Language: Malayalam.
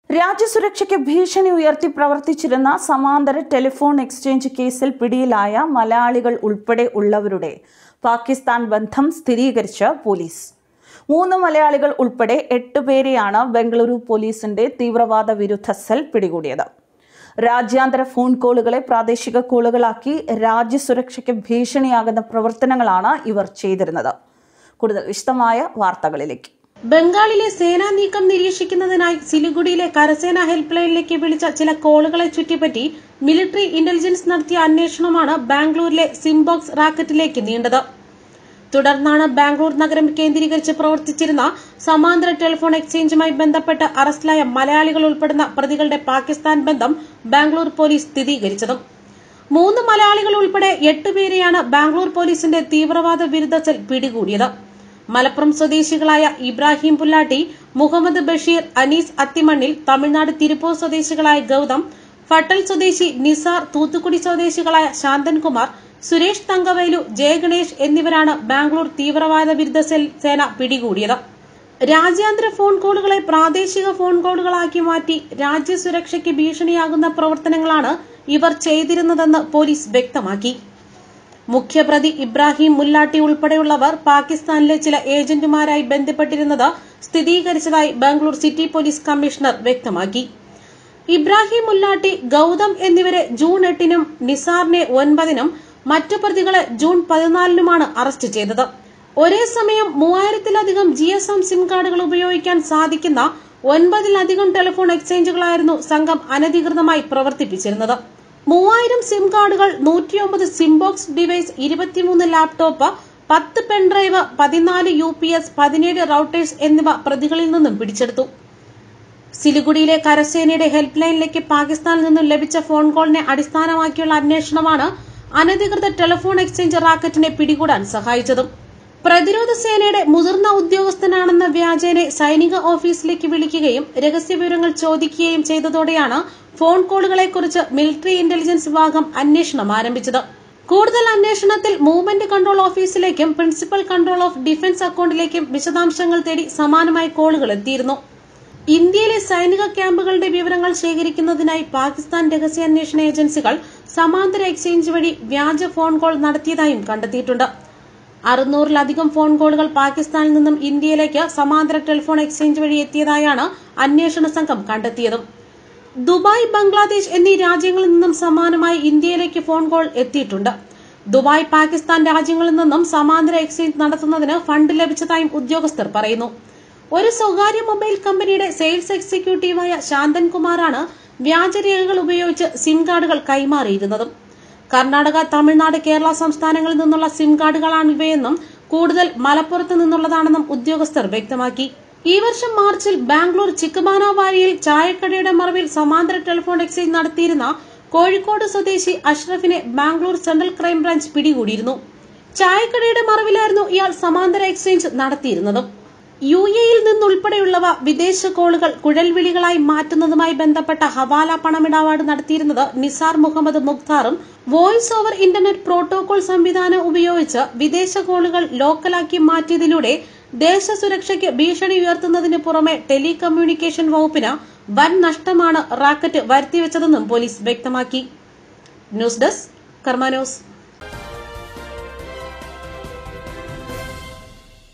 രാജ്യസുരക്ഷയ്ക്ക് ഭീഷണി ഉയർത്തി പ്രവർത്തിച്ചിരുന്ന സമാന്തര ടെലിഫോൺ എക്സ്ചേഞ്ച് കേസിൽ പിടിയിലായ മലയാളികൾ ഉൾപ്പെടെ ഉള്ളവരുടെ പാകിസ്ഥാൻ ബന്ധം സ്ഥിരീകരിച്ച് പോലീസ് മൂന്ന് മലയാളികൾ ഉൾപ്പെടെ എട്ട് പേരെയാണ് ബംഗളൂരു പോലീസിന്റെ തീവ്രവാദ വിരുദ്ധ സെൽ പിടികൂടിയത് രാജ്യാന്തര ഫോൺ കോളുകളെ പ്രാദേശിക കോളുകളാക്കി രാജ്യസുരക്ഷയ്ക്ക് ഭീഷണിയാകുന്ന പ്രവർത്തനങ്ങളാണ് ഇവർ ചെയ്തിരുന്നത് കൂടുതൽ വിശദമായ വാർത്തകളിലേക്ക് ബംഗാളിലെ സേനാ നീക്കം നിരീക്ഷിക്കുന്നതിനായി സിലിഗുഡിയിലെ കരസേന ഹെൽപ്പ് ലൈനിലേക്ക് വിളിച്ച ചില കോളുകളെ ചുറ്റിപ്പറ്റി മിലിറ്ററി ഇന്റലിജൻസ് നടത്തിയ അന്വേഷണമാണ് ബാംഗ്ലൂരിലെ സിംബോക്സ് റാക്കറ്റിലേക്ക് നീണ്ടത് തുടർന്നാണ് ബാംഗ്ലൂർ നഗരം കേന്ദ്രീകരിച്ച് പ്രവർത്തിച്ചിരുന്ന സമാന്തര ടെലിഫോൺ എക്സ്ചേഞ്ചുമായി ബന്ധപ്പെട്ട് അറസ്റ്റിലായ മലയാളികൾ ഉൾപ്പെടുന്ന പ്രതികളുടെ പാകിസ്ഥാൻ ബന്ധം ബാംഗ്ലൂർ പോലീസ് സ്ഥിരീകരിച്ചതും മൂന്ന് മലയാളികൾ ഉൾപ്പെടെ എട്ടുപേരെയാണ് ബാംഗ്ലൂർ പോലീസിന്റെ തീവ്രവാദ വിരുദ്ധ സെൽ പിടികൂടിയത് മലപ്പുറം സ്വദേശികളായ ഇബ്രാഹിം പുല്ലാട്ടി മുഹമ്മദ് ബഷീർ അനീസ് അത്തിമണ്ണിൽ തമിഴ്നാട് തിരുപ്പൂർ സ്വദേശികളായ ഗൌതം ഫട്ടൽ സ്വദേശി നിസാർ തൂത്തുക്കുടി സ്വദേശികളായ ശാന്തൻകുമാർ സുരേഷ് തങ്കവേലു ജയഗണേഷ് എന്നിവരാണ് ബാംഗ്ലൂർ തീവ്രവാദ വിരുദ്ധ സെൽ സേന പിടികൂടിയത് രാജ്യാന്തര ഫോൺ കോളുകളെ പ്രാദേശിക ഫോൺ കോളുകളാക്കി മാറ്റി രാജ്യസുരക്ഷയ്ക്ക് ഭീഷണിയാകുന്ന പ്രവർത്തനങ്ങളാണ് ഇവർ ചെയ്തിരുന്നതെന്ന് പോലീസ് വ്യക്തമാക്കി മുഖ്യപ്രതി ഇബ്രാഹിം മുല്ലാട്ടി ഉൾപ്പെടെയുള്ളവർ പാകിസ്ഥാനിലെ ചില ഏജന്റുമാരായി ബന്ധപ്പെട്ടിരുന്നത് സ്ഥിരീകരിച്ചതായി ബാംഗ്ലൂർ സിറ്റി പോലീസ് കമ്മീഷണർ വ്യക്തമാക്കി ഇബ്രാഹിം മുല്ലാട്ടി ഗൌതം എന്നിവരെ ജൂൺ എട്ടിനും നിസാറിനെ ഒൻപതിനും മറ്റു പ്രതികളെ ജൂൺ പതിനാലിനുമാണ് അറസ്റ്റ് ചെയ്തത് ഒരേ സമയം മൂവായിരത്തിലധികം ജി എസ് എം സിം കാർഡുകൾ ഉപയോഗിക്കാൻ സാധിക്കുന്ന ഒൻപതിലധികം ടെലിഫോൺ എക്സ്ചേഞ്ചുകളായിരുന്നു സംഘം അനധികൃതമായി പ്രവർത്തിപ്പിച്ചിരുന്നത് മൂവായിരം സിം കാർഡുകൾ നൂറ്റിയൊമ്പത് സിം ബോക്സ് ഡിവൈസ് ഇരുപത്തിമൂന്ന് ലാപ്ടോപ്പ് പത്ത് പെൻഡ്രൈവ് പതിനാല് യു പി എസ് പതിനേഴ് റൌട്ടേഴ്സ് എന്നിവ പ്രതികളിൽ നിന്നും പിടിച്ചെടുത്തു സിലിഗുഡിയിലെ കരസേനയുടെ ഹെൽപ്പ് ലൈനിലേക്ക് പാകിസ്ഥാനിൽ നിന്നും ലഭിച്ച ഫോൺ കോളിനെ അടിസ്ഥാനമാക്കിയുള്ള അന്വേഷണമാണ് അനധികൃത ടെലിഫോൺ എക്സ്ചേഞ്ച് റാക്കറ്റിനെ പിടികൂടാൻ സഹായിച്ചതും പ്രതിരോധ സേനയുടെ മുതിർന്ന ഉദ്യോഗസ്ഥനാണെന്ന വ്യാജേനെ സൈനിക ഓഫീസിലേക്ക് വിളിക്കുകയും രഹസ്യവിവരങ്ങൾ ചോദിക്കുകയും ചെയ്തതോടെയാണ് ഫോൺ കോളുകളെക്കുറിച്ച് മിലിറ്ററി ഇന്റലിജൻസ് വിഭാഗം അന്വേഷണം ആരംഭിച്ചത് കൂടുതൽ അന്വേഷണത്തിൽ മൂവ്മെന്റ് കൺട്രോൾ ഓഫീസിലേക്കും പ്രിൻസിപ്പൽ കൺട്രോൾ ഓഫ് ഡിഫൻസ് അക്കൌണ്ടിലേക്കും വിശദാംശങ്ങൾ തേടി സമാനമായ കോളുകൾ എത്തിയിരുന്നു ഇന്ത്യയിലെ സൈനിക ക്യാമ്പുകളുടെ വിവരങ്ങൾ ശേഖരിക്കുന്നതിനായി പാകിസ്ഥാൻ രഹസ്യാന്വേഷണ ഏജൻസികൾ സമാന്തര എക്സ്ചേഞ്ച് വഴി വ്യാജ ഫോൺ കോൾ നടത്തിയതായും കണ്ടെത്തിയിട്ടുണ്ട് അറുന്നൂറിലധികം ഫോൺ കോളുകൾ പാകിസ്ഥാനിൽ നിന്നും ഇന്ത്യയിലേക്ക് സമാന്തര ടെലിഫോൺ എക്സ്ചേഞ്ച് വഴി എത്തിയതായാണ് അന്വേഷണ സംഘം കണ്ടെത്തിയതും ദുബായ് ബംഗ്ലാദേശ് എന്നീ രാജ്യങ്ങളിൽ നിന്നും സമാനമായി ഇന്ത്യയിലേക്ക് ഫോൺ കോൾ എത്തിയിട്ടുണ്ട് ദുബായ് പാകിസ്ഥാൻ രാജ്യങ്ങളിൽ നിന്നും സമാന്തര എക്സ്ചേഞ്ച് നടത്തുന്നതിന് ഫണ്ട് ലഭിച്ചതായും ഉദ്യോഗസ്ഥർ പറയുന്നു ഒരു സ്വകാര്യ മൊബൈൽ കമ്പനിയുടെ സെയിൽസ് എക്സിക്യൂട്ടീവായ ശാന്തൻ കുമാറാണ് വ്യാജരേഖകൾ ഉപയോഗിച്ച് സിം കാർഡുകൾ കൈമാറിയിരുന്നതും കർണാടക തമിഴ്നാട് കേരള സംസ്ഥാനങ്ങളിൽ നിന്നുള്ള സിം കാർഡുകളാണ് ഇവയെന്നും കൂടുതൽ മലപ്പുറത്ത് നിന്നുള്ളതാണെന്നും ഉദ്യോഗസ്ഥർ വ്യക്തമാക്കി ഈ വർഷം മാർച്ചിൽ ബാംഗ്ലൂർ ചിക്കമാനാവാരിയിൽ ചായക്കടയുടെ മറവിൽ സമാന്തര ടെലിഫോൺ എക്സ്ചേഞ്ച് നടത്തിയിരുന്ന കോഴിക്കോട് സ്വദേശി അഷ്റഫിനെ ബാംഗ്ലൂർ സെൻട്രൽ ക്രൈംബ്രാഞ്ച് പിടികൂടിയിരുന്നു ചായക്കടയുടെ മറവിലായിരുന്നു ഇയാൾ സമാന്തര എക്സ്ചേഞ്ച് നടത്തിയിരുന്നതും യു എയിൽ നിന്നുൾപ്പെടെയുള്ളവ വിദേശ കോളുകൾ കുഴൽവിളികളായി മാറ്റുന്നതുമായി ബന്ധപ്പെട്ട ഹവാല പണമിടപാട് നടത്തിയിരുന്നത് നിസാർ മുഹമ്മദ് മുഖ്താറും വോയിസ് ഓവർ ഇന്റർനെറ്റ് പ്രോട്ടോകോൾ സംവിധാനം ഉപയോഗിച്ച് വിദേശ കോളുകൾ ലോക്കലാക്കി മാറ്റിയതിലൂടെ ദേശസുരക്ഷയ്ക്ക് ഭീഷണി ഉയർത്തുന്നതിന് പുറമെ ടെലികമ്മ്യൂണിക്കേഷൻ വകുപ്പിന് വൻ നഷ്ടമാണ് റാക്കറ്റ് വരുത്തിവെച്ചതെന്നും പോലീസ് വ്യക്തമാക്കി ന്യൂസ് ഡെസ്ക് കർമാനോസ്